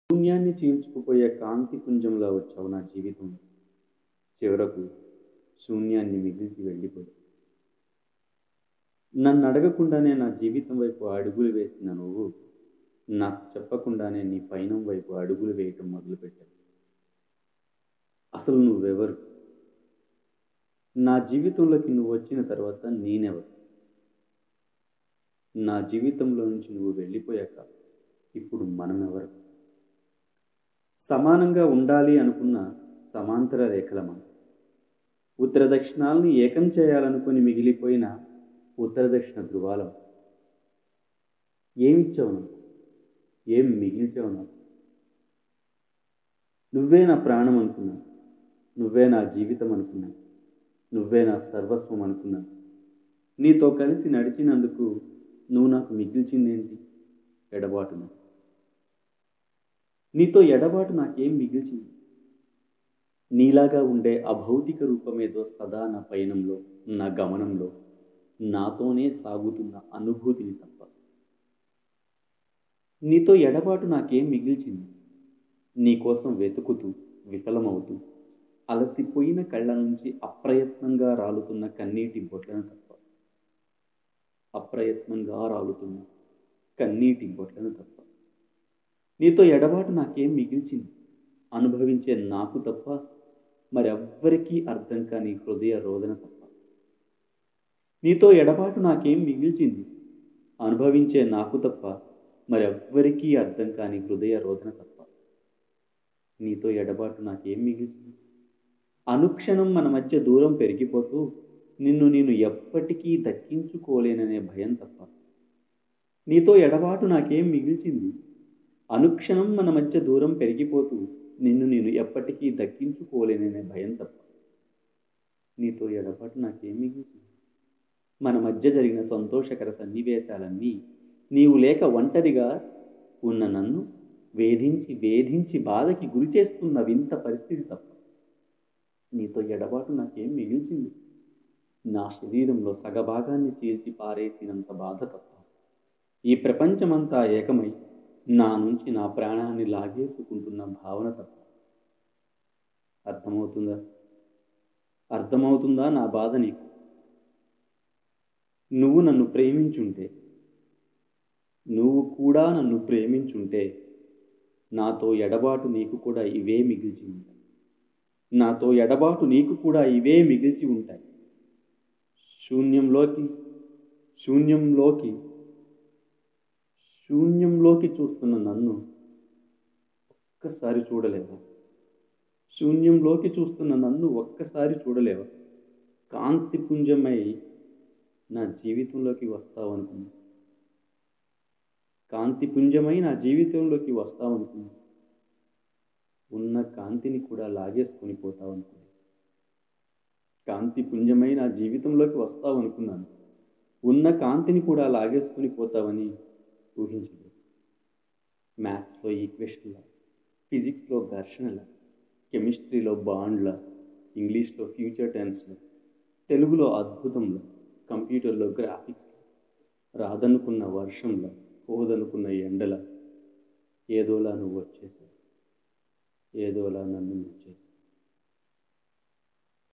శూన్యాన్ని చీల్చుకుపోయే కాంతి పుంజంలా వచ్చావు నా జీవితం చివరకు శూన్యాన్ని మిగిల్చి వెళ్ళిపోయి నన్ను అడగకుండానే నా జీవితం వైపు అడుగులు వేసిన నువ్వు నాకు చెప్పకుండానే నీ పయనం వైపు అడుగులు వేయటం మొదలుపెట్టావు అసలు నువ్వెవరు నా జీవితంలోకి నువ్వు వచ్చిన తర్వాత నేనెవరు నా జీవితంలో నుంచి నువ్వు వెళ్ళిపోయాక ఇప్పుడు మనమెవరు సమానంగా ఉండాలి అనుకున్న సమాంతర రేఖల మనం ఉత్తర దక్షిణాలను ఏకం చేయాలనుకుని మిగిలిపోయిన ఉత్తర దక్షిణ ధృవాలం ఏమిచ్చావు నాకు ఏం మిగిల్చావు నాకు నువ్వే నా ప్రాణం అనుకున్నా నువ్వే నా జీవితం అనుకున్నా నువ్వే నా సర్వస్వం అనుకున్నా నీతో కలిసి నడిచినందుకు నువ్వు నాకు మిగిల్చిందేంటి ఎడబాటును నీతో ఎడబాటు నాకేం మిగిల్చింది నీలాగా ఉండే అభౌతిక రూపమేదో సదా నా పయనంలో నా గమనంలో నాతోనే సాగుతున్న అనుభూతిని తప్ప నీతో ఎడబాటు నాకేం మిగిల్చింది నీకోసం వెతుకుతూ విఫలమవుతూ అలసిపోయిన కళ్ళ నుంచి అప్రయత్నంగా రాలుతున్న కన్నీటి బొట్లను తప్ప అప్రయత్నంగా రాలుతున్న కన్నీటి బొట్లను తప్ప నీతో ఎడబాటు నాకేం మిగిల్చింది అనుభవించే నాకు తప్ప మరెవ్వరికీ అర్థం కాని హృదయ రోదన తప్ప నీతో ఎడబాటు నాకేం మిగిల్చింది అనుభవించే నాకు తప్ప మరెవ్వరికీ అర్థం కాని హృదయ రోదన తప్ప నీతో ఎడబాటు నాకేం మిగిల్చింది అనుక్షణం మన మధ్య దూరం పెరిగిపోతూ నిన్ను నేను ఎప్పటికీ దక్కించుకోలేననే భయం తప్ప నీతో ఎడబాటు నాకేం మిగిల్చింది అనుక్షణం మన మధ్య దూరం పెరిగిపోతూ నిన్ను నేను ఎప్పటికీ దక్కించుకోలేననే భయం తప్ప నీతో ఎడబాటు నాకేం మిగిల్చింది మన మధ్య జరిగిన సంతోషకర సన్నివేశాలన్నీ నీవు లేక ఒంటరిగా ఉన్న నన్ను వేధించి వేధించి బాధకి గురి చేస్తున్న వింత పరిస్థితి తప్ప నీతో ఎడబాటు నాకేం మిగిల్చింది నా శరీరంలో సగభాగాన్ని చీల్చి పారేసినంత బాధ తప్ప ఈ ప్రపంచమంతా ఏకమై నా నుంచి నా ప్రాణాన్ని లాగేసుకుంటున్న భావన తప్ప అర్థమవుతుందా అర్థమవుతుందా నా బాధ నీకు నువ్వు నన్ను ప్రేమించుంటే నువ్వు కూడా నన్ను ప్రేమించుంటే నాతో ఎడబాటు నీకు కూడా ఇవే మిగిల్చి ఉంటాయి నాతో ఎడబాటు నీకు కూడా ఇవే మిగిల్చి ఉంటాయి శూన్యంలోకి శూన్యంలోకి శూన్యంలోకి చూస్తున్న నన్ను ఒక్కసారి చూడలేవా శూన్యంలోకి చూస్తున్న నన్ను ఒక్కసారి చూడలేవా కాంతి పుంజమై నా జీవితంలోకి వస్తావనుకున్నా కాంతి పుంజమై నా జీవితంలోకి వస్తావనుకున్నా ఉన్న కాంతిని కూడా లాగేసుకొని పోతావనుకున్నా కాంతి పుంజమై నా జీవితంలోకి వస్తావనుకున్నాను ఉన్న కాంతిని కూడా లాగేసుకొని పోతావని ఊహించలేదు మ్యాథ్స్లో ఈక్వేషన్ల ఫిజిక్స్లో ఘర్షణల కెమిస్ట్రీలో బాండ్ల ఇంగ్లీష్లో ఫ్యూచర్ టెన్స్లో తెలుగులో అద్భుతంలో కంప్యూటర్లో గ్రాఫిక్స్ రాదనుకున్న వర్షంలో పోదనుకున్న ఎండల ఏదోలా నువ్వు వచ్చేసావు ఏదోలా నన్ను నువ్వు చేసావు